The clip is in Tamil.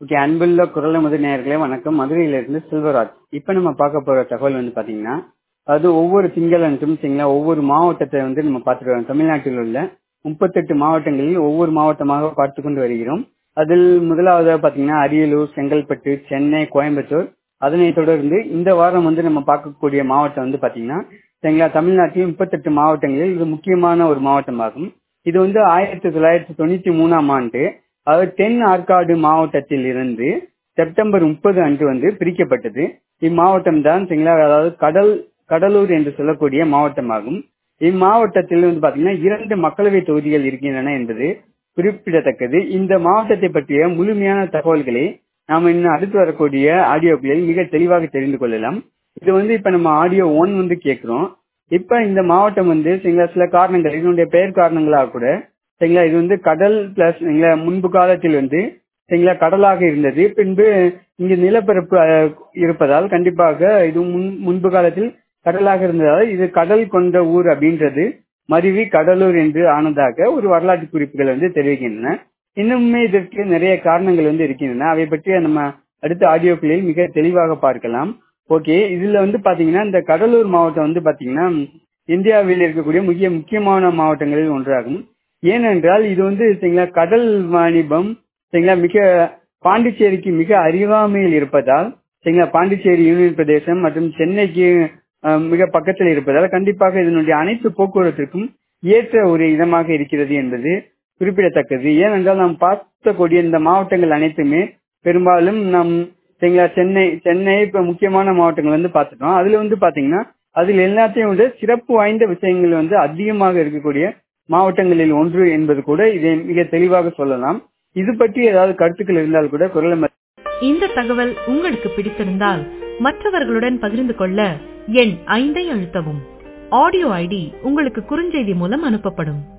ஓகே அன்புள்ள குரல் முதல் நேயர்களே வணக்கம் மதுரையிலிருந்து செல்வராஜ் இப்போ நம்ம பார்க்க போற தகவல் வந்து பாத்தீங்கன்னா அது ஒவ்வொரு திங்களன்றும் சரிங்களா ஒவ்வொரு மாவட்டத்தை வந்து நம்ம பார்த்துட்டு வரோம் தமிழ்நாட்டில் உள்ள முப்பத்தெட்டு மாவட்டங்களில் ஒவ்வொரு மாவட்டமாக பார்த்து கொண்டு வருகிறோம் அதில் முதலாவதாக பாத்தீங்கன்னா அரியலூர் செங்கல்பட்டு சென்னை கோயம்புத்தூர் அதனை தொடர்ந்து இந்த வாரம் வந்து நம்ம பார்க்கக்கூடிய மாவட்டம் வந்து பாத்தீங்கன்னா சரிங்களா தமிழ்நாட்டில் முப்பத்தெட்டு மாவட்டங்களில் இது முக்கியமான ஒரு மாவட்டமாகும் இது வந்து ஆயிரத்தி தொள்ளாயிரத்தி தொண்ணூத்தி மூணாம் ஆண்டு அதாவது தென் ஆற்காடு மாவட்டத்தில் இருந்து செப்டம்பர் முப்பது அன்று வந்து பிரிக்கப்பட்டது இம்மாவட்டம் தான் சரிங்களா அதாவது கடல் கடலூர் என்று சொல்லக்கூடிய மாவட்டமாகும் இம்மாவட்டத்தில் வந்து பாத்தீங்கன்னா இரண்டு மக்களவை தொகுதிகள் இருக்கின்றன என்பது குறிப்பிடத்தக்கது இந்த மாவட்டத்தை பற்றிய முழுமையான தகவல்களை நாம இன்னும் அடுத்து வரக்கூடிய ஆடியோக்களில் மிக தெளிவாக தெரிந்து கொள்ளலாம் இது வந்து இப்ப நம்ம ஆடியோ ஒன் வந்து கேட்கிறோம் இப்ப இந்த மாவட்டம் வந்து சரிங்களா சில காரணங்கள் இதனுடைய பெயர் காரணங்களாக கூட சரிங்களா இது வந்து கடல் பிளஸ் முன்பு காலத்தில் வந்து சரிங்களா கடலாக இருந்தது பின்பு இங்கு நிலப்பரப்பு இருப்பதால் கண்டிப்பாக இது முன் முன்பு காலத்தில் கடலாக இருந்ததால் இது கடல் கொண்ட ஊர் அப்படின்றது மருவி கடலூர் என்று ஆனதாக ஒரு வரலாற்று குறிப்புகள் வந்து தெரிவிக்கின்றன இன்னுமே இதற்கு நிறைய காரணங்கள் வந்து இருக்கின்றன அவை பற்றி நம்ம அடுத்த ஆடியோக்களில் மிக தெளிவாக பார்க்கலாம் ஓகே இதுல வந்து பாத்தீங்கன்னா இந்த கடலூர் மாவட்டம் வந்து பாத்தீங்கன்னா இந்தியாவில் இருக்கக்கூடிய முக்கிய முக்கியமான மாவட்டங்களில் ஒன்றாகும் ஏனென்றால் இது வந்து சரிங்களா கடல் வாணிபம் சரிங்களா மிக பாண்டிச்சேரிக்கு மிக அருகாமையில் இருப்பதால் சரிங்களா பாண்டிச்சேரி யூனியன் பிரதேசம் மற்றும் சென்னைக்கு மிக பக்கத்தில் இருப்பதால் கண்டிப்பாக இதனுடைய அனைத்து போக்குவரத்திற்கும் ஏற்ற ஒரு இடமாக இருக்கிறது என்பது குறிப்பிடத்தக்கது ஏனென்றால் நாம் பார்த்தக்கூடிய இந்த மாவட்டங்கள் அனைத்துமே பெரும்பாலும் நம் சரிங்களா சென்னை சென்னை இப்ப முக்கியமான மாவட்டங்கள் வந்து பார்த்துட்டோம் அதுல வந்து பாத்தீங்கன்னா அதில் எல்லாத்தையும் விட சிறப்பு வாய்ந்த விஷயங்கள் வந்து அதிகமாக இருக்கக்கூடிய மாவட்டங்களில் ஒன்று என்பது கூட இதை மிக தெளிவாக சொல்லலாம் இது பற்றி ஏதாவது கருத்துக்கள் இருந்தால் கூட குரல் இந்த தகவல் உங்களுக்கு பிடித்திருந்தால் மற்றவர்களுடன் பகிர்ந்து கொள்ள எண் ஐந்தை அழுத்தவும் ஆடியோ ஐடி உங்களுக்கு குறுஞ்செய்தி மூலம் அனுப்பப்படும்